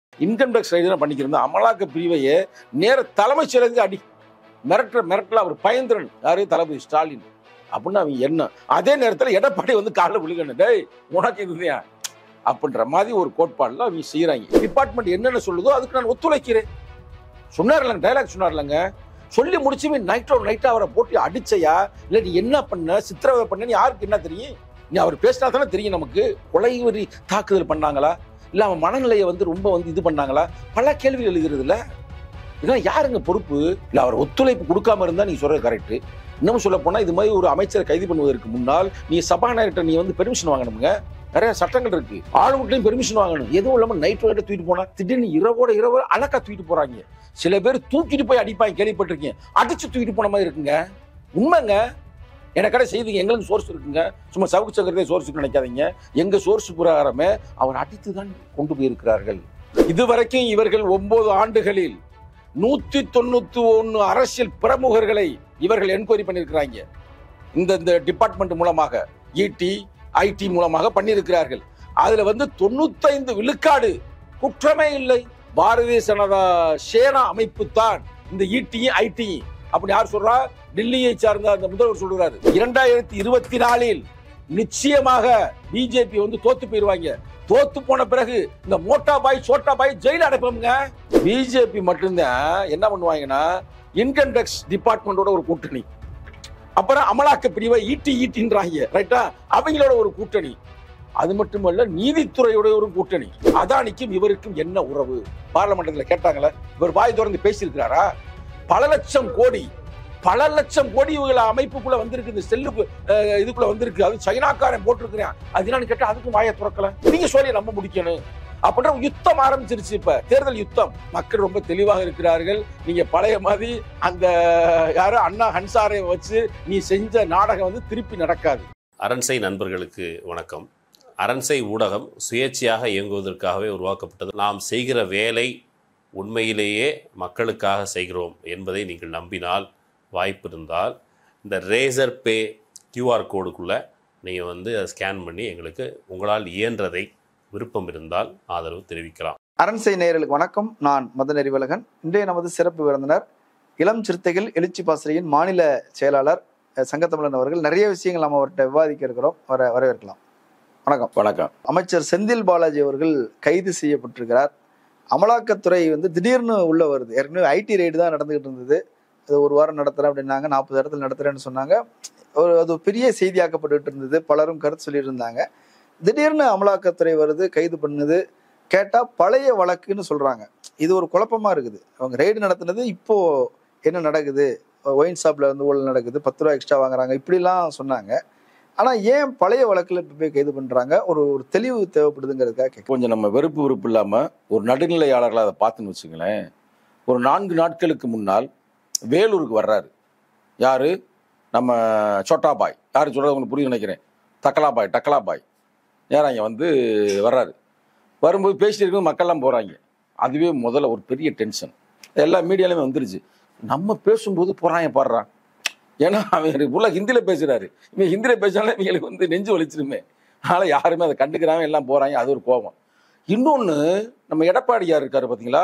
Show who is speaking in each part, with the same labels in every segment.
Speaker 1: Income tax raid பண்ணிக்கிறோம் அமலாக்க பிரிவையே நேர தலைமைச் செயலருக்கு அடி மிரட்டுற மிரட்டல அவர் பயந்திரன் யாரு தளபதி ஸ்டாலின் அப்படின்னு அவங்க என்ன அதே நேரத்தில் எடப்பாடி வந்து காலைல விழுகணும் டேய் உனக்கு இதுதான் அப்படின்ற மாதிரி ஒரு கோட்பாடுல அவங்க செய்யறாங்க டிபார்ட்மெண்ட் என்னென்ன சொல்லுதோ அதுக்கு நான் ஒத்துழைக்கிறேன் சொன்னார்லங்க டைலாக் சொன்னார்லங்க சொல்லி முடிச்சுமே நைட்டோ நைட்டா அவரை போட்டு அடிச்சையா இல்லை நீ என்ன பண்ண சித்திரவதை பண்ண யாருக்கு என்ன தெரியும் நீ அவர் பேசினா தானே தெரியும் நமக்கு கொலை வரி தாக்குதல் பண்ணாங்களா இல்லை அவன் மனநிலையை வந்து ரொம்ப வந்து இது பண்ணாங்களா பல கேள்விகள் எழுதுறது இல்ல இதெல்லாம் யாருங்க பொறுப்பு இல்லை அவர் ஒத்துழைப்பு கொடுக்காம இருந்தா நீங்க சொல்றது கரெக்ட் இன்னும் சொல்ல போனா இது மாதிரி ஒரு அமைச்சரை கைது பண்ணுவதற்கு முன்னால் நீ சபாநாயகர்கிட்ட நீ வந்து பெர்மிஷன் வாங்கணுங்க நிறைய சட்டங்கள் இருக்கு ஆளுகிட்டையும் பெர்மிஷன் வாங்கணும் எதுவும் இல்லாம நைட் ரைட தூக்கிட்டு போனா திடீர்னு இரவோட இரவு அழகா தூக்கிட்டு போறாங்க சில பேர் தூக்கிட்டு போய் அடிப்பாங்க கேள்விப்பட்டிருக்கீங்க அடிச்சு தூக்கிட்டு போன மாதிரி இருக்குங்க உண்மைங்க எனக்கடை செய்திங்க எங்களுக்கு சோர்ஸ் இருக்குங்க சும்மா சவுக்கு சக்கரத்தை சோர்ஸ் நினைக்காதீங்க எங்க சோர்ஸ் பிரகாரமே அவர் அடித்து தான் கொண்டு போயிருக்கிறார்கள் இதுவரைக்கும் இவர்கள் ஒன்பது ஆண்டுகளில் நூத்தி தொண்ணூத்தி ஒன்னு அரசியல் பிரமுகர்களை இவர்கள் என்கொயரி பண்ணியிருக்கிறாங்க இந்த இந்த டிபார்ட்மெண்ட் மூலமாக இடி ஐடி மூலமாக பண்ணியிருக்கிறார்கள் அதுல வந்து தொண்ணூத்தைந்து விழுக்காடு குற்றமே இல்லை பாரதிய ஜனதா சேனா அமைப்பு தான் இந்த இடியும் ஐடியும் அப்படி யார் சொல்றா டெல்லியை சார்ந்த அந்த முதல்வர் சொல்றாரு இரண்டாயிரத்தி இருபத்தி நாலில் நிச்சயமாக பிஜேபி வந்து தோத்து போயிருவாங்க தோத்து போன பிறகு இந்த மோட்டா பாய் சோட்டா பாய் ஜெயில அடைப்போம்ங்க பிஜேபி மட்டும்தான் என்ன பண்ணுவாங்கன்னா இன்கம் டேக்ஸ் டிபார்ட்மெண்டோட ஒரு கூட்டணி அப்புறம் அமலாக்க பிரிவை ஈட்டி ஈட்டின்றாங்க ரைட்டா அவங்களோட ஒரு கூட்டணி அது மட்டுமல்ல நீதித்துறையோட ஒரு கூட்டணி அதானிக்கும் இவருக்கும் என்ன உறவு பார்லமெண்டத்தில் கேட்டாங்களே இவர் வாய் திறந்து பேசியிருக்கிறாரா பல லட்சம் கோடி பல லட்சம் கோடி இவங்கள அமைப்புக்குள்ள வந்திருக்கு இந்த செல்லுக்கு அஹ், இதுக்குள்ள வந்திருக்கு அது சைனாக்காரன் போட்டிருக்கிறேன் அது என்னன்னு கேட்டா அதுக்கும் வாயை திறக்கல நீங்க சொல்லி நம்ம முடிக்கணும் அப்படின்ற யுத்தம் ஆரம்பிச்சிருச்சு இப்ப தேர்தல் யுத்தம் மக்கள் ரொம்ப தெளிவாக இருக்கிறார்கள் நீங்க பழைய மாதிரி அந்த யாரோ அண்ணா ஹன்சாரை வச்சு நீ செஞ்ச நாடகம் வந்து திருப்பி நடக்காது
Speaker 2: அரண்சை நண்பர்களுக்கு வணக்கம் அரண்சை ஊடகம் சுயேட்சையாக இயங்குவதற்காகவே உருவாக்கப்பட்டது நாம் செய்கிற வேலை உண்மையிலேயே மக்களுக்காக செய்கிறோம் என்பதை நீங்கள் நம்பினால் வாய்ப்பு இருந்தால் இந்த ரேசர் பே கியூஆர் கோடுக்குள்ளே நீங்கள் வந்து அதை ஸ்கேன் பண்ணி எங்களுக்கு உங்களால் இயன்றதை விருப்பம் இருந்தால் ஆதரவு தெரிவிக்கலாம்
Speaker 3: அரண்சை நேயர்களுக்கு வணக்கம் நான் மதன் அறிவழகன் இன்றைய நமது சிறப்பு விருந்தினர் இளம் சிறுத்தைகள் எழுச்சி பாசறையின் மாநில செயலாளர் அஹ், சங்கத்தமிழன் அவர்கள் நிறைய விஷயங்கள் நம்ம அவர்கிட்ட விவாதிக்க இருக்கிறோம் வர வரவேற்கலாம் வணக்கம்
Speaker 1: வணக்கம்
Speaker 3: அமைச்சர் செந்தில் பாலாஜி அவர்கள் கைது செய்யப்பட்டிருக்கிறார் அமலாக்கத்துறை வந்து திடீர்னு உள்ள வருது ஏற்கனவே ஐடி ரைடு தான் நடந்துகிட்டு இருந்தது அது ஒரு வாரம் நடத்துறேன் அப்படின்னாங்க நாற்பது இடத்துல நடத்துறேன்னு சொன்னாங்க ஒரு அது ஒரு பெரிய செய்தியாக்கப்பட்டுட்டு இருந்தது பலரும் கருத்து சொல்லிட்டு இருந்தாங்க திடீர்னு அமலாக்கத்துறை வருது கைது பண்ணுது கேட்டா பழைய வழக்குன்னு சொல்றாங்க இது ஒரு குழப்பமா இருக்குது அவங்க ரைடு நடத்துனது இப்போ என்ன நடக்குது ஒயின் ஷாப்ல வந்து ஊழல் நடக்குது பத்து ரூபா எக்ஸ்ட்ரா வாங்குறாங்க இப்படிலாம் சொன்னாங்க ஆனா ஏன் பழைய வழக்குல இப்ப போய் கைது பண்றாங்க ஒரு ஒரு தெளிவு தேவைப்படுதுங்கிறதுக்காக கேட்க
Speaker 1: கொஞ்சம் நம்ம வெறுப்பு வெறுப்பு இல்லாம ஒரு நடுநிலையாளர்களா அதை பார்த்துன்னு வச்சுங்களேன் ஒரு நான்கு நாட்களுக்கு முன்னால் வேலூருக்கு வர்றாரு யாரு நம்ம சோட்டா பாய் யாரு சொல்றது உங்களுக்கு புரியும் நினைக்கிறேன் தக்கலா பாய் டக்கலா பாய் நேரம் இங்க வந்து வர்றாரு வரும்போது பேசிட்டு இருக்கும் மக்கள்லாம் போறாங்க அதுவே முதல்ல ஒரு பெரிய டென்ஷன் எல்லா மீடியாலையுமே வந்துருச்சு நம்ம பேசும்போது போறாங்க பாடுறான் ஏன்னா அவன் உள்ள ஹிந்தியில பேசுறாரு இவன் ஹிந்தியில பேசினாலே இவங்களுக்கு வந்து நெஞ்சு வலிச்சிருமே அதனால யாருமே அதை கண்டுக்கிறாம எல்லாம் போறாங்க அது ஒரு கோபம் இன்னொன்னு நம்ம எடப்பாடியார் இருக்காரு பாத்தீங்களா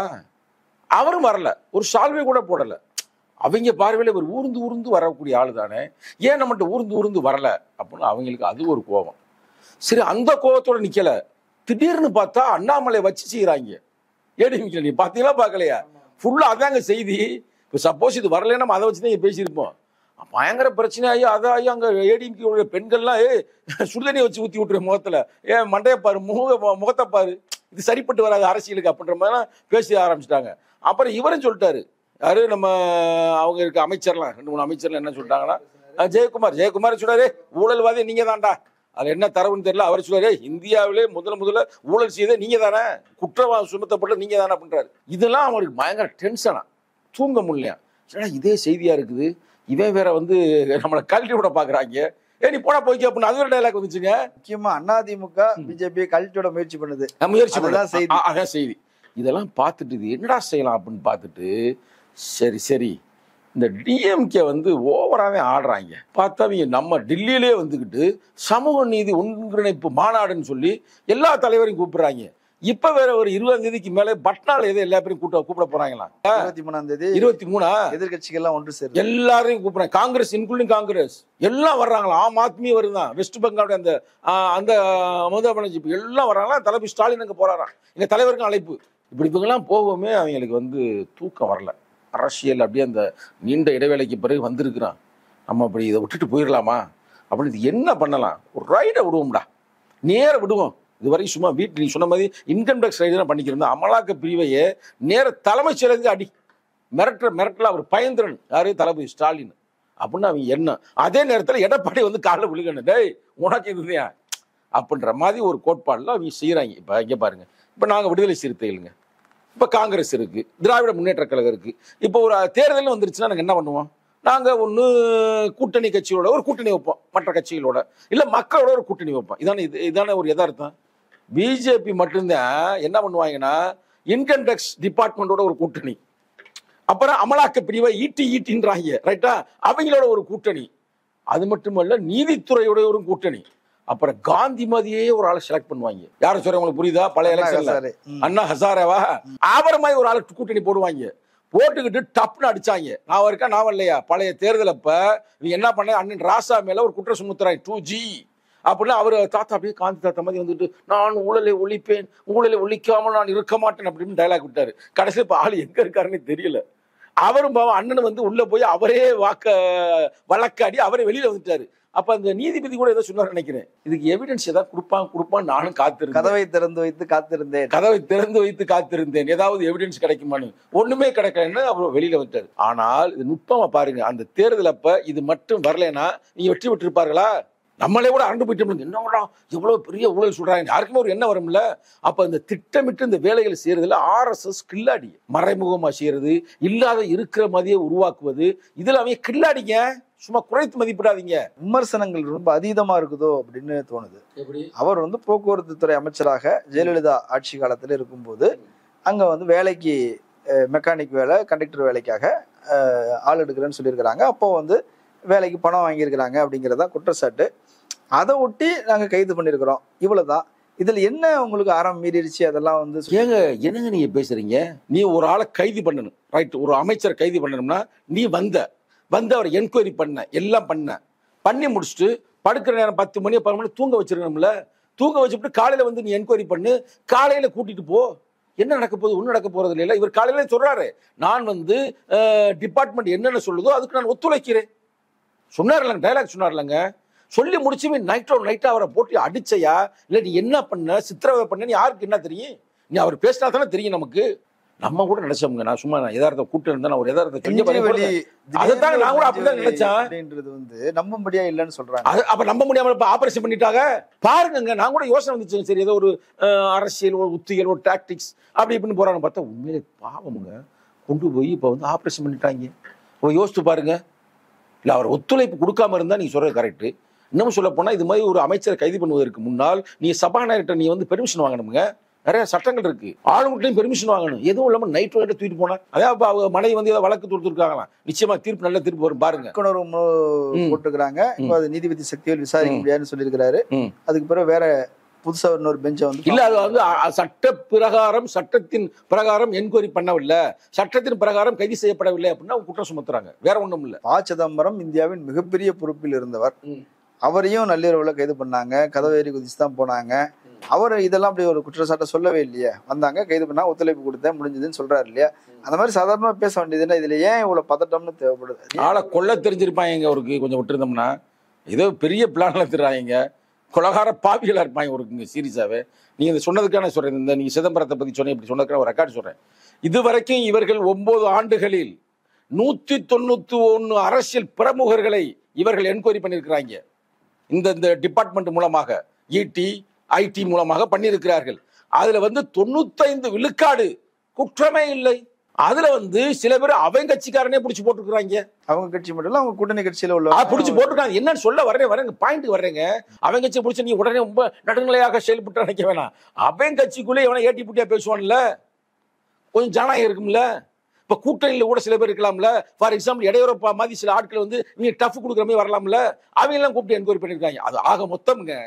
Speaker 1: அவரும் வரல ஒரு சால்வை கூட போடல அவங்க பார்வையில இவர் ஊர்ந்து ஊர்ந்து வரக்கூடிய ஆளு தானே ஏன் நம்மகிட்ட ஊர்ந்து ஊர்ந்து வரல அப்படின்னு அவங்களுக்கு அது ஒரு கோபம் சரி அந்த கோபத்தோட நிக்கல திடீர்னு பார்த்தா அண்ணாமலை வச்சு செய்யறாங்க ஏடிமிக்கல நீ பாத்தீங்களா பார்க்கலையா ஃபுல்லா அதாங்க செய்தி இப்போ சப்போஸ் இது வரலைன்னா நம்ம அதை வச்சு தான் இங்க பேசியிருப்போம் பயங்கர பிரச்சனையாகி அதாகி அங்க ஏடிஎம்கே பெண்கள்லாம் ஏ சுடுதண்ணியை வச்சு ஊத்தி விட்டுரு முகத்துல ஏ மண்டைய பாரு முக முகத்தை பாரு இது சரிப்பட்டு வராது அரசியலுக்கு அப்படின்ற மாதிரிலாம் பேச ஆரம்பிச்சிட்டாங்க அப்புறம் இவரும் சொல்லிட்டாரு யாரு நம்ம அவங்க இருக்க அமைச்சர்லாம் ரெண்டு மூணு அமைச்சர்லாம் என்ன சொல்லிட்டாங்கன்னா அஹ் ஜெயக்குமார் ஜெயக்குமார் சொல்றாரு ஊழல்வாதி நீங்க தான்டா அது என்ன தரவுன்னு தெரியல அவர் சொல்றாரு இந்தியாவிலே முதல்ல முதல்ல ஊழல் செய்தே நீங்க தானே குற்றவா சுமத்தப்பட்ட நீங்க தானே அப்படின்றாரு இதெல்லாம் அவருக்கு பயங்கர டென்ஷனா தூங்க முடியலையா ஏன்னா இதே செய்தியா இருக்குது இவன் வேற வந்து நம்மளை கழட்டி விட பாக்குறாங்க ஏ நீ போடா போய்க்க அப்படின்னு அது ஒரு டைலாக் வந்துச்சுங்க
Speaker 3: முக்கியமா அதிமுக பிஜேபி கழட்டியோட முயற்சி பண்ணுது
Speaker 1: நான் முயற்சி
Speaker 3: அதுதான்
Speaker 1: பண்ணலாம்
Speaker 3: செய்தி.
Speaker 1: செய்தி அதான் செய்தி இதெல்லாம் பார்த்துட்டு இது என்னடா செய்யலாம் அப்படின்னு பார்த்துட்டு சரி சரி இந்த டிஎம்கே வந்து ஓவராகவே ஆடுறாங்க பார்த்தா அவங்க நம்ம டெல்லியிலே வந்துக்கிட்டு சமூக நீதி ஒன்றிணைப்பு மாநாடுன்னு சொல்லி எல்லா தலைவரையும் கூப்பிடுறாங்க இப்ப வேற ஒரு இருபதாம் தேதிக்கு மேல பட்னால ஏதோ எல்லா பேரும் கூட்ட கூப்பிட போறாங்களா
Speaker 3: இருபத்தி மூணாம் தேதி
Speaker 1: இருபத்தி மூணா
Speaker 3: எதிர்கட்சிகள் எல்லாம் ஒன்று சேரும்
Speaker 1: எல்லாரையும் கூப்பிடுறேன் காங்கிரஸ் இன்க்ளூடிங் காங்கிரஸ் எல்லாம் வர்றாங்களா ஆம் ஆத்மி வருதான் வெஸ்ட் பெங்காலுடைய அந்த ஆ, அந்த மமதா பானர்ஜி இப்ப எல்லாம் வர்றாங்களா தளபதி ஸ்டாலின் அங்க போறாராம் எங்க தலைவருக்கும் அழைப்பு இப்படி இவங்கெல்லாம் போகவுமே அவங்களுக்கு வந்து தூக்கம் வரல அரசியல் அப்படியே அந்த நீண்ட இடைவேளைக்கு பிறகு வந்திருக்கிறான் நம்ம அப்படி இதை விட்டுட்டு போயிடலாமா அப்படின்னு இது என்ன பண்ணலாம் ஒரு ரைடை விடுவோம்டா நேர விடுவோம் இது வரைக்கும் சும்மா வீட்டு நீ சொன்ன மாதிரி இன்கம் டேக்ஸ் ரைடு தான் பண்ணிக்கிறோம் அமலாக்க பிரிவையே நேர தலைமைச் செயலருக்கு அடி மிரட்டுற மிரட்டல அவர் பயந்திரன் யாரு தளபதி ஸ்டாலின் அப்படின்னு அவன் என்ன அதே நேரத்தில் எடப்பாடி வந்து காலைல விழுகணும் டேய் உனக்கு இதுதான் அப்படின்ற மாதிரி ஒரு கோட்பாடுல அவங்க செய்கிறாங்க இப்போ இங்கே பாருங்க இப்போ நாங்கள் விடுதலை சிறுத்தைகளுங்க இப்போ காங்கிரஸ் இருக்கு திராவிட முன்னேற்ற கழகம் இருக்கு இப்போ ஒரு தேர்தல் வந்துருச்சுன்னா நாங்கள் என்ன பண்ணுவோம் நாங்கள் ஒன்று கூட்டணி கட்சியோட ஒரு கூட்டணி வைப்போம் மற்ற கட்சிகளோட இல்லை மக்களோட ஒரு கூட்டணி வைப்போம் இதானே இது இதானே ஒரு யதார்த்தம் பிஜேபி மட்டும்தான் என்ன பண்ணுவாங்கன்னா இன்கம் டேக்ஸ் டிபார்ட்மெண்ட்டோட ஒரு கூட்டணி அப்புறம் அமலாக்க பிரிவை ஈட்டி ஈட்டின்றாங்க ரைட்டா அவங்களோட ஒரு கூட்டணி அது மட்டுமல்ல நீதித்துறையோட ஒரு கூட்டணி அப்புறம் காந்திமதியே ஒரு ஆளை செலக்ட் பண்ணுவாங்க யாரும் சொல்ற உங்களுக்கு புரியுதா பழைய எலெக்ஷன்ல
Speaker 3: சாரு. ம்.
Speaker 1: அண்ணா ஹசாரேவா அவர் மாதிரி ஒரு ஆளு கூட்டணி போடுவாங்க போட்டுக்கிட்டு டப்னு அடிச்சாங்க நான் இருக்கா நான் இல்லையா பழைய தேர்தல் அப்ப நீ என்ன பண்ண அண்ணன் ராசா மேல ஒரு குற்றம் சுமத்துறாங்க டூ ஜி அப்படின்னா அவர் தாத்தா அப்படியே காந்தி தாத்தா மாதிரி வந்துட்டு நான் ஊழலை ஒழிப்பேன் ஊழலை ஒழிக்காமல் நான் இருக்க மாட்டேன் அப்படின்னு டைலாக் விட்டாரு கடைசியில் இப்போ ஆள் எங்க இருக்காருன்னு தெரியல அவரும் பாவம் அண்ணன் வந்து உள்ள போய் அவரே வாக்க வழக்காடி அவரே வெளியில வந்துட்டாரு அப்ப அந்த நீதிபதி கூட ஏதோ சொன்னார் நினைக்கிறேன் இதுக்கு எவிடன்ஸ் ஏதாவது கொடுப்பான் கொடுப்பான் நானும் காத்திருக்கேன்
Speaker 3: கதவை திறந்து வைத்து காத்திருந்தேன்
Speaker 1: கதவை திறந்து வைத்து காத்திருந்தேன் ஏதாவது எவிடன்ஸ் கிடைக்குமான்னு ஒண்ணுமே கிடைக்கலன்னு அப்புறம் வெளியில வந்துட்டாரு ஆனால் இது நுட்பமா பாருங்க அந்த தேர்தல் அப்ப இது மட்டும் வரலைன்னா நீங்க வெற்றி பெற்றிருப்பார்களா நம்மளே கூட அரண்டு போயிட்டோம் என்னடா எவ்வளவு பெரிய ஊழல் சொல்றாங்க யாருக்குமே ஒரு என்ன வரும்ல அப்ப இந்த திட்டமிட்டு இந்த வேலைகளை செய்யறதுல ஆர்எஸ்எஸ் கில்லாடி மறைமுகமா செய்யறது இல்லாத இருக்கிற மாதிரியே உருவாக்குவது இதுல அவங்க கில்லாடிங்க சும்மா குறைத்து மதிப்பிடாதீங்க
Speaker 3: விமர்சனங்கள் ரொம்ப அதீதமா இருக்குதோ அப்படின்னு தோணுது
Speaker 1: எப்படி
Speaker 3: அவர் வந்து போக்குவரத்து துறை அமைச்சராக ஜெயலலிதா ஆட்சி காலத்தில் இருக்கும்போது அங்க வந்து வேலைக்கு மெக்கானிக் வேலை கண்டக்டர் வேலைக்காக அஹ், ஆள் எடுக்கிறேன்னு சொல்லியிருக்கிறாங்க அப்போ வந்து வேலைக்கு பணம் வாங்கியிருக்கிறாங்க அப்படிங்கிறதா குற்றச்சாட்டு அதை ஒட்டி நாங்க கைது பண்ணியிருக்கிறோம் இவ்வளவுதான் இதுல என்ன உங்களுக்கு அறம் மீறிடுச்சு அதெல்லாம் வந்து
Speaker 1: ஏங்க என்னங்க நீங்க பேசுறீங்க நீ ஒரு ஆளை கைது பண்ணணும் ரைட் ஒரு அமைச்சரை கைது பண்ணணும்னா நீ வந்த வந்து அவரை என்கொயரி பண்ண எல்லாம் பண்ண பண்ணி முடிச்சுட்டு படுக்கிற நேரம் பத்து மணி பன்னெண்டு மணி தூங்க வச்சிருக்கணும்ல தூங்க வச்சுட்டு காலையில வந்து நீ என்கொயரி பண்ணு காலையில கூட்டிட்டு போ என்ன நடக்க போகுது ஒன்றும் நடக்க போறது இல்லை இவர் காலையில சொல்றாரு நான் வந்து டிபார்ட்மெண்ட் என்னென்ன சொல்லுதோ அதுக்கு நான் ஒத்துழைக்கிறேன் சொன்னார்லங்க டைலாக் சொன்னார்லங்க சொல்லி முடிச்சுமே நைட்டோ நைட்டா அவரை போட்டு அடிச்சையா இல்ல நீ என்ன பண்ண சித்திரவதை பண்ண யாருக்கு என்ன தெரியும் நீ அவர் பேசினா தானே தெரியும் நமக்கு நம்ம கூட நினைச்சோம்ங்க நான் சும்மா நான் எதார்த்த கூட்டம் இருந்தா நான் ஒரு எதார்த்த செஞ்ச
Speaker 3: நெஞ்சு
Speaker 1: பாருங்க.
Speaker 3: வலி,
Speaker 1: அதைத்தாங்க நான் கூட அப்படிதான்
Speaker 3: நெஞ்சு வலி
Speaker 1: நினைச்சேன்.
Speaker 3: அப்படின்றது வந்து நம்பும்படியா இல்லைன்னு சொல்றாங்க
Speaker 1: அது அப்ப நம்ப முடியாம இப்ப ஆபரேஷன் பண்ணிட்டாங்க பாருங்க நான் கூட யோசனை வந்துச்சு சரி ஏதோ ஒரு அஹ், அரசியல் ஒரு உத்திகள் ஒரு டாக்டிக்ஸ் அப்படி இப்படின்னு போறாங்க பார்த்தா உண்மையிலே பாவமுங்க கொண்டு போய் இப்ப வந்து ஆபரேஷன் பண்ணிட்டாங்க இப்போ யோசிச்சு பாருங்க இல்ல அவர் ஒத்துழைப்பு கொடுக்காம இருந்தா நீங்க சொல்றது கரெக்ட் இன்னும் சொல்ல போனா இது மாதிரி ஒரு அமைச்சரை கைது பண்ணுவதற்கு முன்னால் நீ சபாநாயகர்கிட்ட நீ வந்து பெர்மிஷன் வாங்கணுங்க நிறைய சட்டங்கள் இருக்கு ஆளுங்கிட்டையும் பெர்மிஷன் வாங்கணும் எதுவும் இல்லாம நைட் நைட்டு தூக்கிட்டு போனா அதான் அப்ப அவங்க மனைவி வந்து ஏதோ வழக்கு தொடுத்துருக்காங்களாம் நிச்சயமா தீர்ப்பு நல்ல தீர்ப்பு வரும் பாருங்க
Speaker 3: உணர்வு
Speaker 1: ம்.
Speaker 3: போட்டுக்கிறாங்க இப்போ அது நீதிபதி சக்திகள் விசாரிக்க
Speaker 1: ம்.
Speaker 3: முடியாதுன்னு சொல்லியிருக்கிறாரு
Speaker 1: ம்.
Speaker 3: அதுக்கு பிறகு வேற புதுசா இன்னொரு பெஞ்சை வந்து
Speaker 1: இல்ல அது வந்து அ- அ- சட்ட பிரகாரம் சட்டத்தின் பிரகாரம் என்கொயரி பண்ணவில்லை சட்டத்தின் பிரகாரம் கைது செய்யப்படவில்லை அப்படின்னா அவங்க குற்றம் சுமத்துறாங்க வேற ஒண்ணும் இல்ல
Speaker 3: ப சிதம்பரம் இந்தியாவின் மிகப்பெரிய பொறுப்பில் இருந்தவர்
Speaker 1: ம்.
Speaker 3: அவரையும் நள்ளிரவுல கைது பண்ணாங்க கதவேறி குதிச்சு தான் போனாங்க அவர் இதெல்லாம் அப்படி ஒரு குற்றச்சாட்டை சொல்லவே இல்லையே வந்தாங்க கைது பண்ணா ஒத்துழைப்பு கொடுத்தேன் முடிஞ்சதுன்னு சொல்றாரு இல்லையா அந்த மாதிரி சாதாரணமா பேச வேண்டியதுன்னா இதுல ஏன் இவ்வளவு பதட்டம்னு தேவைப்படுது
Speaker 1: ஆளை கொல்ல தெரிஞ்சிருப்பாங்க அவருக்கு கொஞ்சம் விட்டுருந்தோம்னா ஏதோ பெரிய பிளான்ல திருறாங்க கொலகார பாவிகளா இருப்பாங்க அவருக்குங்க சீரியஸாவே நீங்க இந்த சொன்னதுக்கான சொல்றேன் இந்த நீங்க சிதம்பரத்தை பத்தி சொன்னீங்க இப்படி சொன்னதுக்கான ஒரு ரெக்கார்டு சொல்றேன் இதுவரைக்கும் இவர்கள் ஒன்பது ஆண்டுகளில் நூத்தி தொண்ணூத்தி ஒன்னு அரசியல் பிரமுகர்களை இவர்கள் என்கொயரி பண்ணியிருக்கிறாங்க இந்த இந்த டிபார்ட்மெண்ட் மூலமாக இடி ஐடி மூலமாக பண்ணியிருக்கிறார்கள் அதுல வந்து தொண்ணூத்தைந்து விழுக்காடு குற்றமே இல்லை அதுல வந்து சில பேர் அவங்க கட்சிக்காரனே பிடிச்சி போட்டுருக்காங்க
Speaker 3: அவங்க கட்சி மட்டும் இல்ல அவங்க கூட்டணி கட்சியில உள்ள
Speaker 1: பிடிச்சி போட்டுருக்காங்க என்னன்னு சொல்ல வரேன் வரேங்க பாயிண்ட் வர்றேங்க அவங்க கட்சி பிடிச்சி நீ உடனே ரொம்ப நடுநிலையாக செயல்பட்டு நினைக்க வேணாம் அவன் கட்சிக்குள்ளே எவனா ஏட்டி புட்டியா பேசுவான்ல கொஞ்சம் ஜனநாயகம் இருக்கும்ல இப்ப கூட்டணியில கூட சில பேர் இருக்கலாம்ல ஃபார் எக்ஸாம்பிள் இடையூறப்பா மாதிரி சில ஆட்கள் வந்து நீங்க டஃப் கொடுக்குற மாதிரி வரலாம்ல அவங்க எல்லாம் கூப்பிட்டு என்கொயரி பண்ணிருக்காங்க அது ஆக மொத்தம்ங்க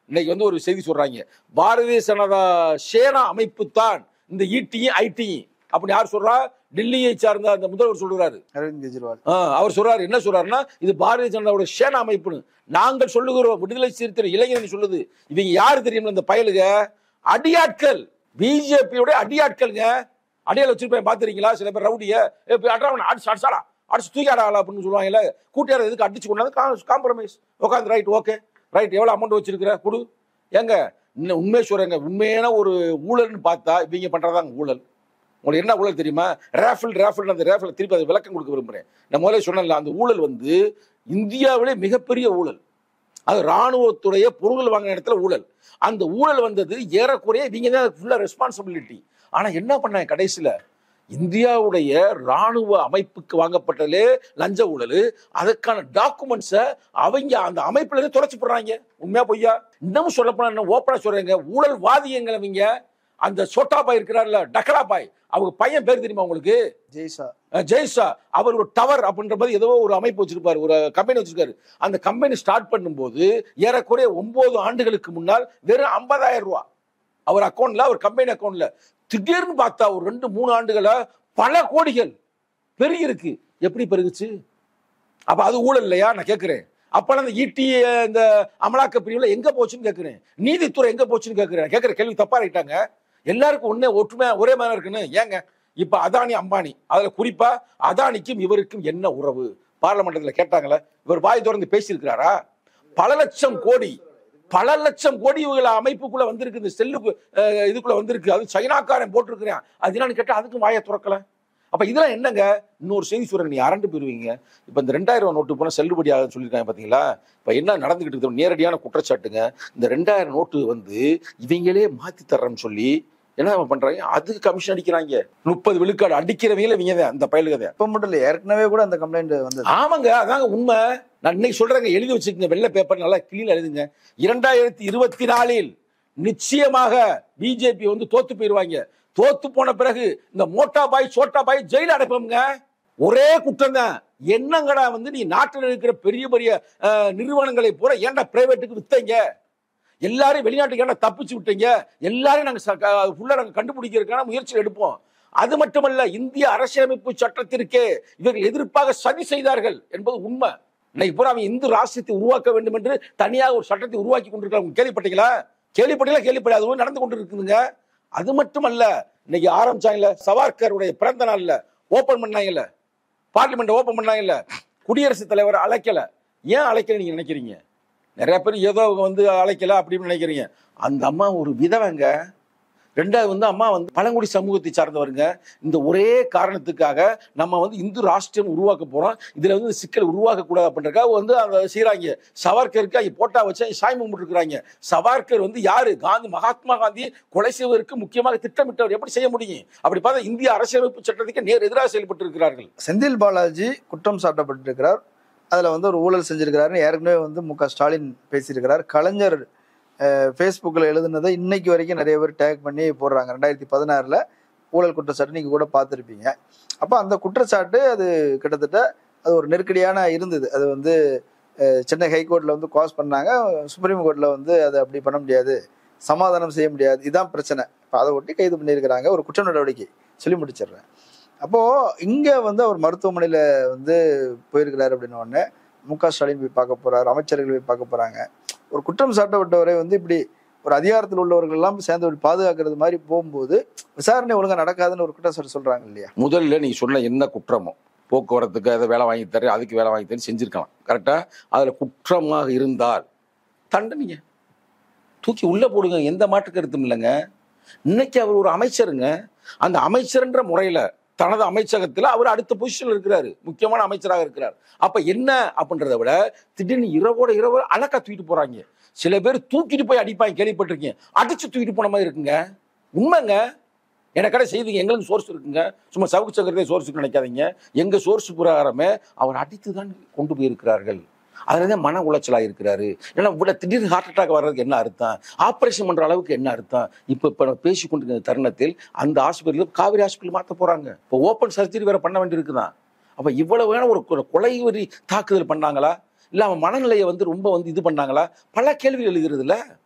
Speaker 1: இன்னைக்கு வந்து ஒரு செய்தி சொல்றாங்க பாரதிய ஜனதா சேனா அமைப்பு தான் இந்த ஈட்டியும் ஐடியும் அப்படி யார் சொல்றா டெல்லியை சார்ந்த அந்த முதல்வர் சொல்றாரு
Speaker 3: அரவிந்த் கெஜ்ரிவால்
Speaker 1: ஆ, அவர் சொல்றாரு என்ன சொல்றாருன்னா இது பாரதிய ஜனதாவோட சேனா அமைப்புன்னு நாங்கள் சொல்லுகிறோம் விடுதலை சிறுத்தை இளைஞரணி சொல்லுது இவங்க யாரு தெரியுமா இந்த பயலுக அடியாட்கள் பிஜேபியோட அடியாட்கள்ங்க அடியால் வச்சிருப்பேன் பாத்துறீங்களா சில பேர் ரவுடிய அட்ராவன் அடிச்சு அடிச்சாடா அடிச்சு தூக்கியாடா அப்படின்னு சொல்லுவாங்கல்ல கூட்டியார எதுக்கு அடிச்சு கொண்டாந்து காம்ப்ரமைஸ் உட்காந்து ரைட் ஓகே ரைட் எவ்வளவு அமௌண்ட் வச்சிருக்கிற கொடு ஏங்க இன்னும் உண்மையை சொல்றேங்க உண்மையான ஒரு ஊழல்னு பார்த்தா இவங்க பண்றதாங்க ஊழல் உங்களுக்கு என்ன ஊழல் தெரியுமா ரேஃபிள் ரேஃபிள் அந்த ரேஃபிள் திருப்பி அதை விளக்கம் கொடுக்க விரும்புறேன் நான் முதல்ல சொன்னேன்ல அந்த ஊழல் வந்து இந்தியாவிலே மிகப்பெரிய ஊழல் அது ராணுவத்துடைய பொருள்கள் வாங்கின இடத்துல ஊழல் அந்த ஊழல் வந்தது ஏறக்குறைய இவங்க தான் ஃபுல்லாக ரெஸ்பான்சிபிலிட்டி ஆனா என்ன பண்ணாங்க கடைசியில இந்தியாவுடைய ராணுவ அமைப்புக்கு வாங்கப்பட்டதுலே லஞ்ச ஊழல் அதுக்கான டாக்குமெண்ட்ஸை அவங்க அந்த அமைப்புல இருந்து தொலைச்சு போடுறாங்க உண்மையா பொய்யா இன்னமும் சொல்ல போனா என்ன ஓப்பனா சொல்றேங்க ஊழல் வாதியங்கள் அவங்க அந்த சோட்டா பாய் இருக்கிறார்ல டக்கரா பாய் அவங்க பையன் பேர் தெரியுமா உங்களுக்கு
Speaker 3: ஜெய்ஷா
Speaker 1: அஹ் ஜெய்ஷா அவர் ஒரு டவர் அப்படின்ற மாதிரி ஏதோ ஒரு அமைப்பு வச்சிருப்பாரு ஒரு கம்பெனி வச்சிருக்காரு அந்த கம்பெனி ஸ்டார்ட் பண்ணும்போது ஏறக்குறைய ஒன்பது ஆண்டுகளுக்கு முன்னால் வெறும் 50000 ரூபாய் அவர் அக்கௌண்ட்ல அவர் கம்பெனி அக்கௌண்ட்ல திடீர்னு பார்த்தா ஒரு ரெண்டு மூணு ஆண்டுகளா பல கோடிகள் பெருகி இருக்கு எப்படி பெருகுச்சு அப்ப அது ஊழல் இல்லையா நான் கேட்கிறேன் அப்ப அந்த ஈட்டி இந்த அமலாக்க பிரிவுல எங்க போச்சுன்னு கேட்கிறேன் நீதித்துறை எங்க போச்சுன்னு கேட்கிறேன் கேட்கிற கேள்வி தப்பா ரைட்டாங்க எல்லாருக்கும் ஒண்ணே ஒற்றுமை ஒரே மாதிரி இருக்குன்னு ஏங்க இப்ப அதானி அம்பானி அதுல குறிப்பா அதானிக்கும் இவருக்கும் என்ன உறவு பார்லமெண்டத்துல கேட்டாங்களே இவர் வாய் திறந்து பேசியிருக்கிறாரா பல லட்சம் கோடி பல லட்சம் கோடி இவங்கள அமைப்புக்குள்ள வந்திருக்கு இந்த செல்லுக்கு அஹ், இதுக்குள்ள வந்திருக்கு அது சைனாக்காரன் போட்டிருக்கிறேன் அது என்னன்னு கேட்டா அதுக்கும் வாயை துறக்கல அப்ப இதெல்லாம் என்னங்க இன்னொரு செய்தி சொல்றேன் நீ அரண்டு போயிருவீங்க இப்ப இந்த ரெண்டாயிரம் ரூபாய் நோட்டு போனா செல்லுபடி ஆகுதுன்னு சொல்லியிருக்காங்க பாத்தீங்களா இப்ப என்ன நடந்துகிட்டு இருக்குது நேரடியான குற்றச்சாட்டுங்க இந்த ரெண்டாயிரம் நோட்டு வந்து இவங்களே மாத்தி தர்றேன்னு சொல்லி என்ன பண்றாங்க அதுக்கு கமிஷன் அடிக்கிறாங்க முப்பது விழுக்காடு அடிக்கிறவங்கள இவங்க தான் அந்த பயலுகதை
Speaker 3: இப்ப மட்டும் இல்ல ஏற்கனவே கூட அந்த கம்ப்ளைண்ட் வந்தது
Speaker 1: ஆமாங்க அதாங்க உண்மை நான் இன்னைக்கு சொல்றேங்க எழுதி வச்சுக்கோங்க வெள்ளை பேப்பர் நல்லா கிளீன் எழுதுங்க இரண்டாயிரத்தி இருபத்தி நாலில் நிச்சயமாக பிஜேபி வந்து தோத்து போயிருவாங்க தோத்து போன பிறகு இந்த மோட்டா பாய் சோட்டா பாய் ஜெயில அடைப்போம்ங்க ஒரே குற்றம் தான் என்னங்கடா வந்து நீ நாட்டில் இருக்கிற பெரிய பெரிய அஹ், நிறுவனங்களை பூரா ஏன்டா பிரைவேட்டுக்கு வித்தீங்க எல்லாரும் வெளிநாட்டுக்கு ஏன்டா தப்பிச்சு விட்டீங்க எல்லாரும் நாங்க ச- க- ஃபுல்லா நாங்க கண்டுபிடிக்கிறதுக்கான முயற்சி எடுப்போம் அது மட்டுமல்ல இந்திய அரசியலமைப்பு சட்டத்திற்கே இவர்கள் எதிர்ப்பாக சதி செய்தார்கள் என்பது உண்மை இன்னைக்கு பூரா அவன் இந்து ராஷ்டிரத்தை உருவாக்க வேண்டும் என்று தனியாக ஒரு சட்டத்தை உருவாக்கி கொண்டிருக்காங்க கேள்விப்பட்டீங்களா கேள்விப்பட்டீங்களா கேள்விப்பட அதுவும் நடந்து கொண்டு இருக்குதுங்க அது மட்டுமல்ல இன்னைக்கு ஆரம்பிச்சாங்கல்ல சவார்கருடைய பிறந்த நாள்ல ஓபன் பண்ணாங்கல்ல பார்லிமெண்ட் ஓபன் பண்ணாங்கல்ல குடியரசுத் தலைவர் அழைக்கல ஏன் அழைக்கல நீங்க நினைக்கிறீங்க நிறைய பேர் ஏதோ வந்து அழைக்கல அப்படின்னு நினைக்கிறீங்க அந்த அம்மா ஒரு விதவைங்க ரெண்டாவது வந்து அம்மா வந்து பழங்குடி சமூகத்தை சார்ந்தவருங்க இந்த ஒரே காரணத்துக்காக நம்ம வந்து இந்து ராஷ்டிரம் உருவாக்க போறோம் இதுல வந்து இந்த சிக்கல் உருவாக்க கூடாது அப்படின்றக்காக வந்து அந்த செய்யறாங்க சவார்கருக்கு அங்க போட்டா வச்சு சாய் கும்பிட்டு இருக்கிறாங்க சவார்கர் வந்து யாரு காந்தி மகாத்மா காந்தி கொலை செய்வதற்கு முக்கியமாக திட்டமிட்டவர் எப்படி செய்ய முடியும் அப்படி பார்த்தா இந்திய அரசியலமைப்பு சட்டத்துக்கு நேர் எதிராக செயல்பட்டு இருக்கிறார்கள்
Speaker 3: செந்தில் பாலாஜி குற்றம் சாட்டப்பட்டிருக்கிறார் அதுல வந்து ஒரு ஊழல் செஞ்சிருக்கிறாருன்னு ஏற்கனவே வந்து மு க ஸ்டாலின் பேசியிருக்கிறார் கலைஞர் ஃபேஸ்புக்கில் எழுதுனதை இன்னைக்கு வரைக்கும் நிறைய பேர் டேக் பண்ணி போடுறாங்க ரெண்டாயிரத்தி பதினாறில் ஊழல் குற்றச்சாட்டு நீங்கள் கூட பார்த்துருப்பீங்க அப்போ அந்த குற்றச்சாட்டு அது கிட்டத்தட்ட அது ஒரு நெருக்கடியான இருந்தது அது வந்து அஹ், சென்னை ஹைகோர்ட்டில் வந்து காஸ் பண்ணாங்க சுப்ரீம் கோர்ட்டில் வந்து அதை அப்படி பண்ண முடியாது சமாதானம் செய்ய முடியாது இதான் பிரச்சனை இப்போ அதை ஒட்டி கைது பண்ணியிருக்கிறாங்க ஒரு குற்ற நடவடிக்கை சொல்லி முடிச்சிடுறேன் அப்போ இங்க வந்து அவர் மருத்துவமனையில வந்து போயிருக்கிறாரு அப்படின்ன உடனே மு க ஸ்டாலின் போய் பார்க்க போறாரு அமைச்சர்கள் போய் பார்க்க போறாங்க ஒரு குற்றம் சாட்டப்பட்டவரை வந்து இப்படி ஒரு அதிகாரத்தில் உள்ளவர்கள் எல்லாம் சேர்ந்து இப்படி பாதுகாக்கிறது மாதிரி போகும்போது விசாரணை ஒழுங்கா நடக்காதுன்னு ஒரு குற்றச்சாட்டு சொல்றாங்க இல்லையா
Speaker 1: முதல்ல நீ சொன்ன என்ன குற்றமோ போக்குவரத்துக்கு அதை வேலை வாங்கி தரேன் அதுக்கு வேலை வாங்கி தரேன் செஞ்சிருக்கலாம் கரெக்டா அதுல குற்றமாக இருந்தால் தண்டனைங்க தூக்கி உள்ள போடுங்க எந்த மாற்று கருத்தும் இல்லைங்க இன்னைக்கு அவர் ஒரு அமைச்சருங்க அந்த அமைச்சர்ன்ற முறையில தனது அமைச்சகத்துல அவர் அடுத்த பொசிஷன்ல இருக்கிறாரு முக்கியமான அமைச்சராக இருக்கிறார் அப்ப என்ன அப்படின்றத விட திடீர்னு இரவோட இரவு அழகா தூக்கிட்டு போறாங்க சில பேர் தூக்கிட்டு போய் அடிப்பாங்க கேள்விப்பட்டிருக்கீங்க அடிச்சு தூக்கிட்டு போன மாதிரி இருக்குங்க உண்மைங்க எனக்கடை செய்திங்க எங்களுக்கு சோர்ஸ் இருக்குங்க சும்மா சவுக்கு சக்கரத்தை சோர்ஸ் நினைக்காதீங்க எங்க சோர்ஸ் பிரகாரமே அவர் அடித்து தான் கொண்டு போயிருக்கிறார்கள் அதுல தான் மன உளைச்சலா இருக்கிறாரு ஏன்னா இவ்வளவு திடீர்னு ஹார்ட் அட்டாக் வர்றதுக்கு என்ன அர்த்தம் ஆபரேஷன் பண்ற அளவுக்கு என்ன அர்த்தம் இப்ப இப்ப நம்ம பேசி கொண்டிருக்கிற தருணத்தில் அந்த ஹாஸ்பிட்டல் காவிரி ஹாஸ்பிட்டல் மாத்த போறாங்க இப்போ ஓப்பன் சர்ஜரி வேற பண்ண வேண்டியிருக்குதான் அப்ப இவ்வளவு வேணா ஒரு கொ- கொலை வெறி தாக்குதல் பண்ணாங்களா இல்ல அவன் மனநிலையை வந்து ரொம்ப வந்து இது பண்ணாங்களா பல கேள்விகள் எழுகிறது இல்ல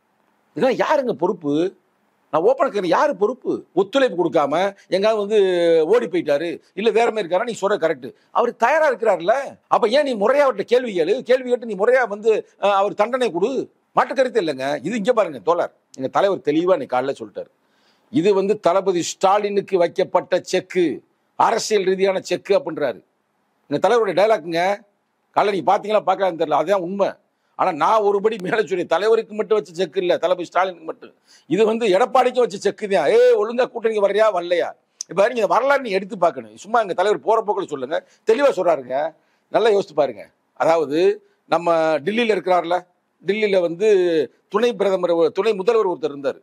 Speaker 1: இதெல்லாம் யாருங்க பொறுப்பு நான் ஓப்பன் இருக்கிறேன் யாரு பொறுப்பு ஒத்துழைப்பு கொடுக்காம எங்காவது வந்து ஓடி போயிட்டாரு இல்ல வேற மாதிரி இருக்காரா நீ சொல்ற கரெக்ட் அவர் தயாரா இருக்கிறார்ல அப்ப ஏன் நீ முறையா அவர்கிட்ட கேள்வி கேளு கேள்வி கேட்டு நீ முறையா வந்து அஹ், அவர் தண்டனை கொடு மாட்டு கருத்து இல்லைங்க இது இங்க பாருங்க தோழர் எங்க தலைவர் தெளிவா நீ காலைல சொல்லிட்டாரு இது வந்து தளபதி ஸ்டாலினுக்கு வைக்கப்பட்ட செக்கு அரசியல் ரீதியான செக்கு அப்படின்றாரு எங்க தலைவருடைய டைலாக்குங்க காலைல நீ பாத்தீங்களா பார்க்கலாம் தெரியல அதுதான் உண்மை ஆனா நான் ஒருபடி மேல சொல்லி தலைவருக்கு மட்டும் வச்ச செக் இல்ல தளபதி ஸ்டாலினுக்கு மட்டும் இது வந்து எடப்பாடிக்கும் வச்ச செக்கு தான் ஏ ஒழுங்கா கூட்டணிக்கு வர்றியா வரலையா இப்ப நீங்க இந்த வரலாறு நீ எடுத்து பார்க்கணும் சும்மா எங்க தலைவர் போற போக்கில் சொல்லுங்க தெளிவா சொல்றாருங்க நல்லா யோசித்து பாருங்க அதாவது நம்ம டெல்லியில இருக்கிறார்ல டெல்லியில வந்து துணை பிரதமர் துணை முதல்வர் ஒருத்தர் இருந்தார்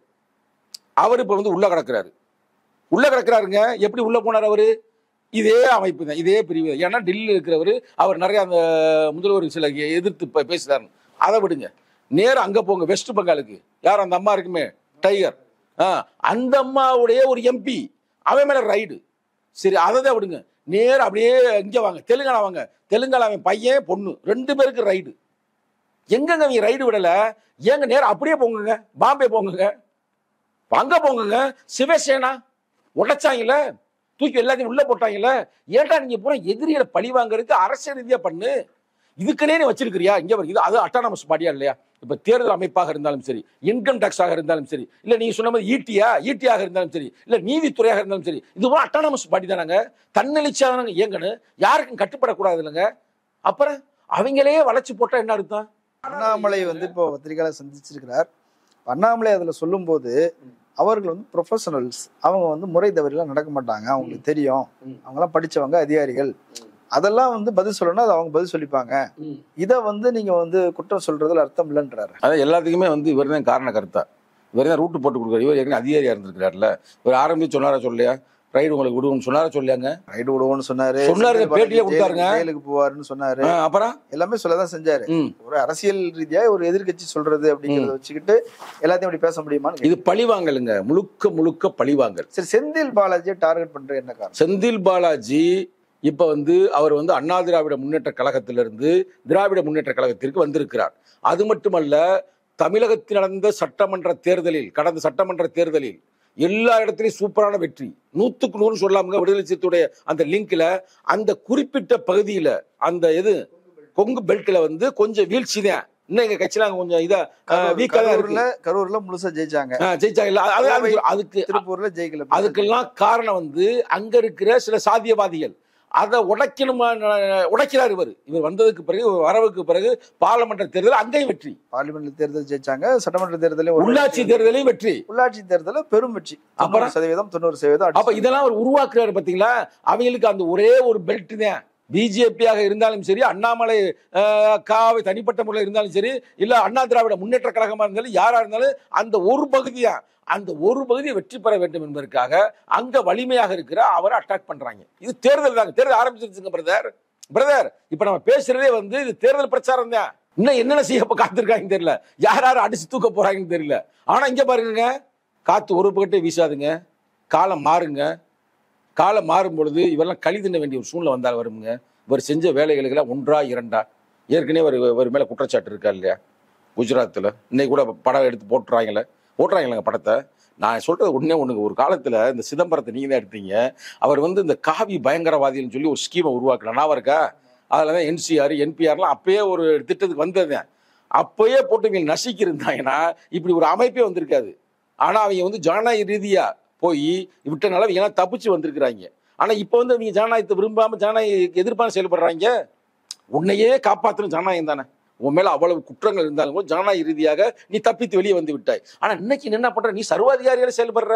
Speaker 1: அவர் இப்ப வந்து உள்ள கிடக்குறாரு உள்ள கிடக்குறாருங்க எப்படி உள்ள போனார் அவரு இதே அமைப்பு தான் இதே பிரிவு தான். ஏன்னா டெல்லியில் இருக்கிறவர் அவர் நிறைய அந்த முதல்வர் சில எதிர்த்து ப- பேசுறாரு அதை விடுங்க நேரா அங்க போங்க வெஸ்ட் பெங்காலுக்கு யார் அந்த அம்மா இருக்குமே டைகர் ஆ, அந்த அம்மாவுடைய ஒரு எம்பி அவன் மேல ரைடு சரி அதை தான் விடுங்க நேரா அப்படியே இங்க வாங்க தெலுங்கானா வாங்க தெலுங்கானா அவன் பையன் பொண்ணு ரெண்டு பேருக்கு ரைடு எங்கங்க அவங்க ரைடு விடல ஏங்க நேரா அப்படியே போங்குங்க பாம்பே போங்குங்க அங்க போங்குங்க சிவசேனா உடைச்சாங்கல்ல தூக்கி எல்லாத்தையும் உள்ள போட்டாங்கல்ல ஏன்டா நீங்க பூரா எதிரிகளை பழி வாங்குறதுக்கு அரசியல் ரீதியா பண்ணு இதுக்குனே நீ வச்சிருக்கிறியா இங்க பாரு, இது அது அட்டானமஸ் பாடியா இல்லையா இப்ப தேர்தல் அமைப்பாக இருந்தாலும் சரி இன்கம் டாக்ஸாக இருந்தாலும் சரி இல்ல நீங்க சொன்ன மாதிரி ஈட்டியா ஈட்டியாக இருந்தாலும் சரி இல்ல நீதித்துறையாக இருந்தாலும் சரி இதுவும் அட்டானமஸ் பாடி தானாங்க தன்னெழுச்சியா தானங்க இயங்கணும் யாருக்கும் கட்டுப்படக்கூடாது இல்லைங்க அப்புறம் அவங்களே வளைச்சு போட்டா என்ன அர்த்தம்
Speaker 3: அண்ணாமலை வந்து இப்போ பத்திரிகையாளர் சந்திச்சிருக்கிறார் அண்ணாமலை அதுல சொல்லும்போது அவர்கள் வந்து ப்ரொஃபஷனல்ஸ் அவங்க வந்து முறை தவறிலாம் நடக்க மாட்டாங்க அவங்களுக்கு தெரியும்
Speaker 1: ம்.
Speaker 3: அவங்கெல்லாம் படிச்சவங்க அதிகாரிகள் அதெல்லாம் வந்து பதில் சொல்லணும் அது அவங்க பதில் சொல்லிப்பாங்க இதை வந்து நீங்க வந்து குற்றம் சொல்றதுல அர்த்தம் இல்லைன்றாரு
Speaker 1: அதான் எல்லாத்துக்குமே வந்து இவர் தான் காரண கருத்தா இவர் தான் ரூட்டு போட்டு கொடுக்குறாரு இவர் ஏற்கனவே அதிகாரியா இருந்திருக்கிறார்ல இவர் ஆரம்பிச்சு சொன்னாரா சொல்லையா ரைடு உங்களுக்கு விடுவோம்னு சொன்னாரா சொல்லியாங்க
Speaker 3: ரைடு விடுவோம்னு சொன்னாரு
Speaker 1: சொன்னாருங்க,
Speaker 3: செந்தில் பாலாஜி
Speaker 1: பேட்டியே கொடுத்தாருங்க.
Speaker 3: ஜெயிலுக்கு- ஜெயிலுக்கு போவாருன்னு சொன்னாரு
Speaker 1: ஆ, அப்புறம்
Speaker 3: எல்லாமே சொல்லதான் செஞ்சாரு
Speaker 1: ம்
Speaker 3: ஒரு அரசியல் ரீதியா ஒரு எதிர்க்கட்சி சொல்றது அப்படிங்கறத வச்சுக்கிட்டு எல்லாத்தையும் அப்படி பேச முடியுமான்னு
Speaker 1: இது பழிவாங்கலுங்க முழுக்க முழுக்க பழிவாங்கல்
Speaker 3: சரி செந்தில் பாலாஜியை டார்கெட் பண்ற என்ன காரணம்
Speaker 1: செந்தில் பாலாஜி இப்ப வந்து அவர் வந்து அண்ணா திராவிட முன்னேற்ற கழகத்திலிருந்து திராவிட முன்னேற்ற கழகத்திற்கு வந்திருக்கிறார் அது மட்டுமல்ல தமிழகத்தில் நடந்த சட்டமன்ற தேர்தலில் கடந்த சட்டமன்ற தேர்தலில் எல்லா இடத்துலயும் சூப்பரான வெற்றி நூத்துக்கு நூறு சொல்லாமங்க விடுதலை சிறுத்தையுடைய அந்த லிங்க்ல அந்த குறிப்பிட்ட பகுதியில அந்த இது கொங்கு பெல்ட்ல வந்து கொஞ்சம் வீழ்ச்சி தான் இன்னும் எங்க கட்சியில அங்க கொஞ்சம் இதா வீக்கா தான்
Speaker 3: கரூர்ல
Speaker 1: இருக்கு
Speaker 3: கரூர்ல முழுசா ஜெயிச்சாங்க
Speaker 1: ஆ, ஜெயிச்சாங்க இல்ல அது- அது- அதுக்கு
Speaker 3: திருப்பூர்ல ஜெயிக்கல
Speaker 1: அதுக்கெல்லாம் காரணம் வந்து அங்க இருக்கிற சில சாதியவாதிகள் அதை உடைக்கணுமா உடைக்கிறார் இவர் இவர் வந்ததுக்கு பிறகு இவர் வரவுக்கு பிறகு பாராளுமன்ற தேர்தல் அங்கேயும் வெற்றி
Speaker 3: பார்லிமெண்ட் தேர்தல் ஜெயிச்சாங்க சட்டமன்ற தேர்தலையும் ஒரு
Speaker 1: உள்ளாட்சி தேர்தலையும் வெற்றி
Speaker 3: உள்ளாட்சி தேர்தல பெரும் வெற்றி
Speaker 1: அப்புறம்?
Speaker 3: அப்புறம் சதவீதம் தொண்ணூறு சதவீதம்
Speaker 1: அப்ப
Speaker 3: அடிச்சு.
Speaker 1: இதெல்லாம் அவர் உருவாக்குறாரு பாத்தீங்களா அவங்களுக்கு அந்த ஒரே ஒரு பெல்ட் தான் பிஜேபியாக இருந்தாலும் சரி அண்ணாமலை அஹ், காவை தனிப்பட்ட முறையில் இருந்தாலும் சரி இல்ல அண்ணா திராவிட முன்னேற்ற கழகமா இருந்தாலும் யாரா இருந்தாலும் அந்த ஒரு பகுதியா அந்த ஒரு பகுதியை வெற்றி பெற வேண்டும் என்பதற்காக அங்க வலிமையாக இருக்கிற அவரை அட்டாக் பண்றாங்க இது தேர்தல் தாங்க தேர்தல் ஆரம்பிச்சிருச்சுங்க பிரதர் பிரதர் இப்ப நம்ம பேசுறதே வந்து இது தேர்தல் பிரச்சாரம் தான் இன்னும் என்னென்ன செய்ய இப்ப காத்திருக்காங்கன்னு தெரியல யார் யார் அடிச்சு தூக்க போறாங்கன்னு தெரியல ஆனா இங்க பாருங்க காத்து ஒரு பக்கத்தை வீசாதுங்க காலம் மாறுங்க காலம் மாறும் பொழுது இவரெல்லாம் கழி தின்ன வேண்டிய ஒரு சூழ்நிலை வந்தால் வருங்க இவர் செஞ்ச வேலைகளுக்கெல்லாம் ஒன்றா இரண்டா ஏற்கனவே ஒரு ஒரு மேல குற்றச்சாட்டு இருக்கா இல்லையா குஜராத்தில் இன்னைக்கு கூட படம் எடுத்து போட்டுறாங்களே போட்டுறாங்களேங்க படத்தை நான் சொல்றது ஒண்ணே ஒண்ணுங்க ஒரு காலத்துல இந்த சிதம்பரத்தை நீங்க தான் எடுத்தீங்க அவர் வந்து இந்த காவி பயங்கரவாதின்னு சொல்லி ஒரு ஸ்கீமை உருவாக்கல நான் இருக்கா அதில் தான் என்சிஆர் என்பிஆர்லாம் அப்பயே ஒரு திட்டத்துக்கு வந்ததுதான் அப்பயே போட்டு இவங்க நசுக்கி இருந்தாங்கன்னா இப்படி ஒரு அமைப்பே வந்திருக்காது ஆனா அவங்க வந்து ஜனநாயக ரீதியா போய் விட்டனால இவங்க எல்லாம் தப்பிச்சு வந்திருக்கிறாங்க ஆனா இப்போ வந்து அவங்க ஜனநாயகத்தை விரும்பாம ஜனநாயக எதிர்ப்பான செயல்படுறாங்க உன்னையே காப்பாற்றணும் ஜனநாயகம் தானே உன் மேல அவ்வளவு குற்றங்கள் இருந்தாலும் கூட ஜனநாயக ரீதியாக நீ தப்பித்து வெளியே வந்து விட்டாய் ஆனா இன்னைக்கு நீ என்ன பண்ற நீ சர்வாதிகாரியால செயல்படுற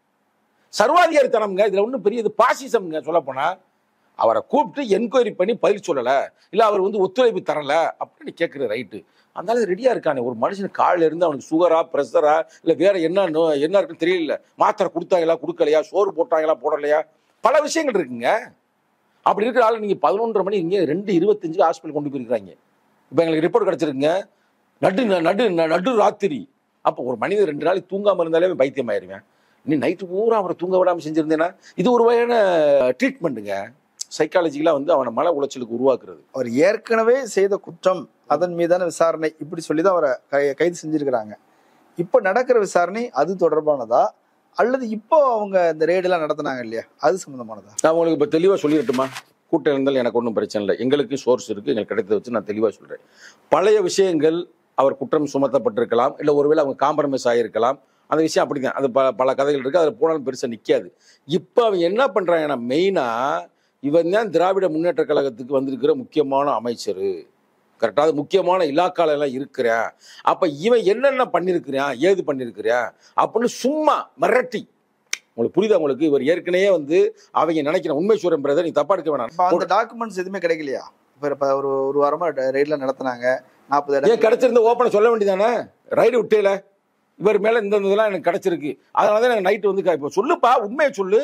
Speaker 1: சர்வாதிகாரித்தனம்ங்க இதுல ஒன்றும் பெரிய இது பாசிசம்ங்க சொல்ல போனா அவரை கூப்பிட்டு என்கொயரி பண்ணி பதில் சொல்லல இல்ல அவர் வந்து ஒத்துழைப்பு தரல அப்படின்னு கேட்குற ரைட்டு அதனால ரெடியா இருக்கானே ஒரு மனுஷன் காலில் இருந்து அவனுக்கு சுகரா ப்ரெஷரா இல்ல வேற என்ன நோ- என்ன இருக்குன்னு தெரியல மாத்திரை கொடுத்தாங்களா கொடுக்கலையா சோறு போட்டாங்களா போடலையா பல விஷயங்கள் இருக்குங்க அப்படி இருக்கிற ஆளு நீங்க பதினொன்றரை மணி இங்க ரெண்டு இருபத்தஞ்சு ஹாஸ்பிட்டல் கொண்டு போயிருக்காங்க இப்போ எங்களுக்கு ரிப்போர்ட் கிடைச்சிருக்குங்க நடு நடு நடு ராத்திரி அப்போ ஒரு மனிதன் ரெண்டு நாளைக்கு தூங்காம இருந்தாலே அவன் பைத்தியம் ஆயிருவேன் நீ நைட்டு பூரா அவரை தூங்க விடாம செஞ்சிருந்தேன்னா இது ஒரு வகையான ட்ரீட்மெண்ட்டுங்க சைக்காலஜிக்கலாக வந்து அவனை மன உளைச்சலுக்கு உருவாக்குறது
Speaker 3: அவர் ஏற்கனவே செய்த குற்றம் அதன் மீதான விசாரணை இப்படி சொல்லி தான் அவரை கை- கைது செஞ்சிருக்கிறாங்க இப்போ நடக்கிற விசாரணை அது தொடர்பானதா அல்லது இப்போ அவங்க இந்த ரெய்டெல்லாம் நடத்துனாங்க இல்லையா அது சம்பந்தமானதா
Speaker 1: நான் உங்களுக்கு இப்போ தெளிவாக சொல்லிடட்டுமா கூட்டம் இருந்தாலும் எனக்கு ஒன்றும் பிரச்சனை இல்லை எங்களுக்கு சோர்ஸ் இருக்குது எங்களுக்கு கிடைத்ததை வச்சு நான் தெளிவாக சொல்கிறேன் பழைய விஷயங்கள் அவர் குற்றம் சுமத்தப்பட்டிருக்கலாம் இல்லை ஒருவேளை அவங்க காம்ப்ரமைஸ் ஆகியிருக்கலாம் அந்த விஷயம் அப்படிதான் அது ப பல கதைகள் இருக்குது அதில் போனாலும் பெருசாக நிற்காது இப்போ அவங்க என்ன பண்ணுறாங்கன்னா மெயினாக இவன் தான் திராவிட முன்னேற்ற கழகத்துக்கு வந்திருக்கிற முக்கியமான அமைச்சர் கரெக்டாக அது முக்கியமான இலாக்கால எல்லாம் இருக்கிறேன் அப்போ இவன் என்னென்ன பண்ணியிருக்கிறான் ஏது பண்ணியிருக்கிறான் அப்படின்னு சும்மா மிரட்டி உங்களுக்கு புரியுதா உங்களுக்கு இவர் ஏற்கனவே வந்து அவங்க நினைக்கிற உண்மை சூரன் பிரதர் நீ தப்பா எடுக்க வேணாம்
Speaker 3: இப்போ அந்த டாக்குமெண்ட்ஸ் எதுவுமே கிடைக்கலையா இப்போ இப்போ ஒரு ஒரு வாரமா ரெய்டில் நடத்துனாங்க நாற்பது
Speaker 1: ஏன் கிடைச்சிருந்த ஓப்பனை சொல்ல வேண்டியதானே ரைடு விட்டேல இவர் மேல இந்த இந்த இதெல்லாம் எனக்கு கிடைச்சிருக்கு அதனால தான் எனக்கு நைட்டு வந்து க- இப்போ சொல்லுப்பா உண்மையை சொல்லு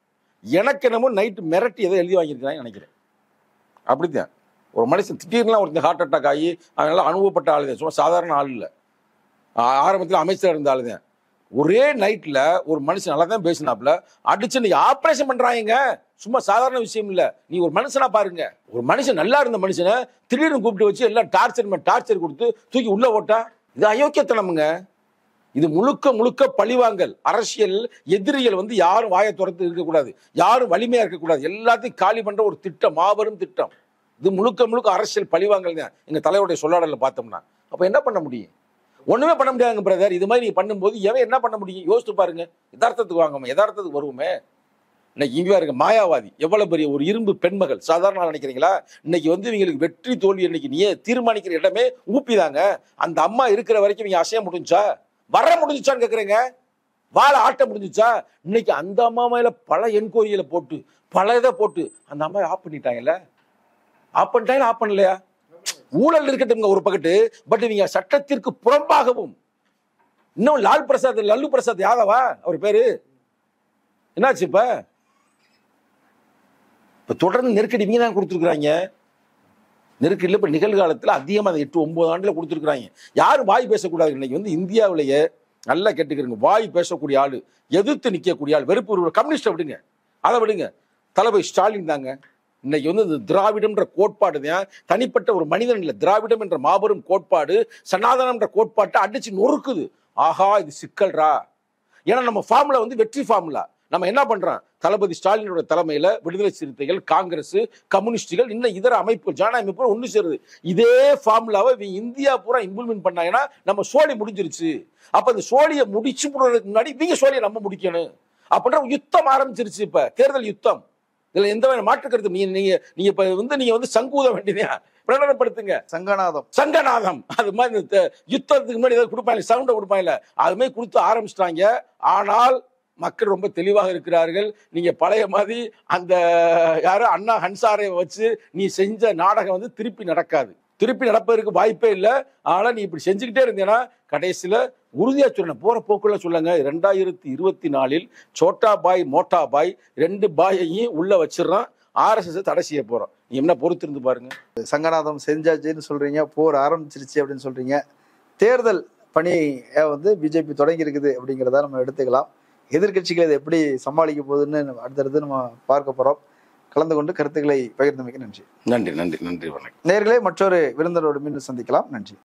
Speaker 1: எனக்கு என்னமோ நைட்டு மிரட்டி எதை எழுதி வாங்கியிருக்கிறான்னு நினைக்கிறேன் அப்படித்தான் ஒரு மனுஷன் திடீர்னுலாம் ஒருத்தன் ஹார்ட் அட்டாக் ஆகி அதனால அனுபவப்பட்ட ஆளு தான் சும்மா சாதாரண ஆள் இல்லை ஆரம்பத்தில் அமைச்சர் இருந்த ஆளு தான் ஒரே நைட்ல ஒரு மனுஷன் நல்லா தான் பேசினாப்ல அடிச்சு நீ ஆப்ரேஷன் பண்றாங்க சும்மா சாதாரண விஷயம் இல்ல நீ ஒரு மனுஷனா பாருங்க ஒரு மனுஷன் நல்லா இருந்த மனுஷனை திடீர்னு கூப்பிட்டு வச்சு எல்லாம் டார்ச்சர் டார்ச்சர் கொடுத்து தூக்கி உள்ள ஓட்டா இது அயோக்கியத்தனமுங்க இது முழுக்க முழுக்க பழிவாங்கல் அரசியல் எதிரிகள் வந்து யாரும் வாயை துறத்து இருக்கக்கூடாது யாரும் வலிமையா இருக்கக்கூடாது எல்லாத்தையும் காலி பண்ற ஒரு திட்டம் மாபெரும் திட்டம் இது முழுக்க முழுக்க அரசியல் பழிவாங்கல் தான் எங்க தலைவருடைய சொல்லாடல பார்த்தோம்னா அப்ப என்ன பண்ண முடியும் ஒண்ணுமே பண்ண முடியாதுங்க பிரதர் இது மாதிரி நீ பண்ணும்போது எவன் என்ன பண்ண முடியும் யோசித்து பாருங்க யதார்த்தத்துக்கு வாங்கம்மா யதார்த்தத்துக்கு வருவோமே இன்னைக்கு இங்கே இருக்க மாயாவாதி எவ்வளவு பெரிய ஒரு இரும்பு பெண்மகள் சாதாரண நினைக்கிறீங்களா இன்னைக்கு வந்து இவங்களுக்கு வெற்றி தோல்வி இன்னைக்கு நீயே தீர்மானிக்கிற இடமே ஊப்பிதாங்க அந்த அம்மா இருக்கிற வரைக்கும் இவங்க அசைய முடிஞ்சா வர முடிஞ்சுச்சான்னு கேக்குறேங்க வாழ ஆட்ட முடிஞ்சுச்சா இன்னைக்கு அந்த அம்மா மேல பல என்கொயரியில போட்டு பல இதை போட்டு அந்த அம்மா ஆஃப் பண்ணிட்டாங்கல்ல ஆஃப் பண்ணிட்டாங்க ஆஃப் பண்ணலையா ஊழல் இருக்கட்டும்ங்க ஒரு பக்கத்து பட் இவங்க சட்டத்திற்கு புறம்பாகவும் இன்னும் லால் பிரசாத் லல்லு பிரசாத் யாதவா அவர் பேரு என்னாச்சு இப்ப இப்ப தொடர்ந்து நெருக்கடி இவங்க தான் கொடுத்துருக்குறாங்க நெருக்கடியில் இப்ப நிகழ்காலத்துல அதிகமா அந்த எட்டு ஒன்பது ஆண்டுல கொடுத்துருக்குறாங்க யாரும் வாய் பேசக்கூடாது இன்னைக்கு வந்து இந்தியாவிலேயே நல்லா கேட்டுக்கிறங்க வாய் பேசக்கூடிய ஆளு எதிர்த்து நிக்கக்கூடிய ஆள் வெறுப்பு ஒரு கம்யூனிஸ்ட விடுங்க அதை விடுங்க தளபதி ஸ்டாலின் தாங்க இன்னைக்கு வந்து இந்த திராவிடம்ன்ற கோட்பாடு தான் தனிப்பட்ட ஒரு மனிதன் இல்லை திராவிடம் என்ற மாபெரும் கோட்பாடு சனாதனம் என்ற கோட்பாட்டை அடிச்சு நொறுக்குது ஆஹா இது சிக்கல்ரா ஏன்னா நம்ம ஃபார்முலா வந்து வெற்றி ஃபார்முலா நம்ம என்ன பண்றோம் தளபதி ஸ்டாலினோட தலைமையில விடுதலை சிறுத்தைகள் காங்கிரஸ் கம்யூனிஸ்டுகள் இன்னும் இதர அமைப்பு ஜனநாயக அமைப்பு ஒன்று சேருது இதே ஃபார்முலாவை இவங்க இந்தியா பூரா இம்ப்ளிமெண்ட் பண்ணாங்கன்னா நம்ம சோழி முடிஞ்சிருச்சு அப்ப இந்த சோழியை முடிச்சு போடுறதுக்கு முன்னாடி இவங்க சோழியை நம்ம முடிக்கணும் அப்படின்ற ஒரு யுத்தம் ஆரம்பிச்சிருச்சு இப்ப தேர்தல் யுத்தம் இதுல எந்த வகையான மாற்று கருத்து நீங்க நீங்க நீங்க இப்ப வந்து நீங்க வந்து சங்கூத வேண்டியதா பிரகடனப்படுத்துங்க
Speaker 3: சங்கநாதம்
Speaker 1: சங்கநாதம் அது மாதிரி இந்த த- யுத்தத்துக்கு முன்னாடி ஏதாவது கொடுப்பாங்க சவுண்டை கொடுப்பாங்கல்ல அது மாதிரி கொடுத்து ஆரம்பிச்சிட்டாங்க ஆனால் மக்கள் ரொம்ப தெளிவாக இருக்கிறார்கள் நீங்க பழைய மாதிரி அந்த யாரோ அண்ணா ஹன்சாரை வச்சு நீ செஞ்ச நாடகம் வந்து திருப்பி நடக்காது திருப்பி நடப்பதற்கு வாய்ப்பே இல்லை ஆனா நீ இப்படி செஞ்சுக்கிட்டே இருந்தீங்கன்னா கடைசியில உறுதியா சொல்ல போற போக்குள்ள சொல்லுங்க ரெண்டாயிரத்தி இருபத்தி நாலில் சோட்டா பாய் மோட்டா பாய் ரெண்டு பாயையும் உள்ள வச்சிடறான் ஆர்எஸ்எஸ் தடை செய்ய போறோம் நீ என்ன பொறுத்திருந்து பாருங்க
Speaker 3: சங்கநாதம் செஞ்சாச்சுன்னு சொல்றீங்க போர் ஆரம்பிச்சிருச்சு அப்படின்னு சொல்றீங்க தேர்தல் பணி வந்து பிஜேபி தொடங்கி இருக்குது அப்படிங்கிறத நம்ம எடுத்துக்கலாம் எதிர்க்கட்சிகள் இதை எப்படி சமாளிக்க போகுதுன்னு நம்ம அடுத்தடுத்து நம்ம பார்க்க போறோம் கலந்து கொண்டு கருத்துக்களை பகிர்ந்தமைக்கு நன்றி
Speaker 1: நன்றி நன்றி நன்றி வணக்கம்
Speaker 3: நேர்களே மற்றொரு விருந்தினரோடு மீண்டும் சந்திக்கலாம் நன்றி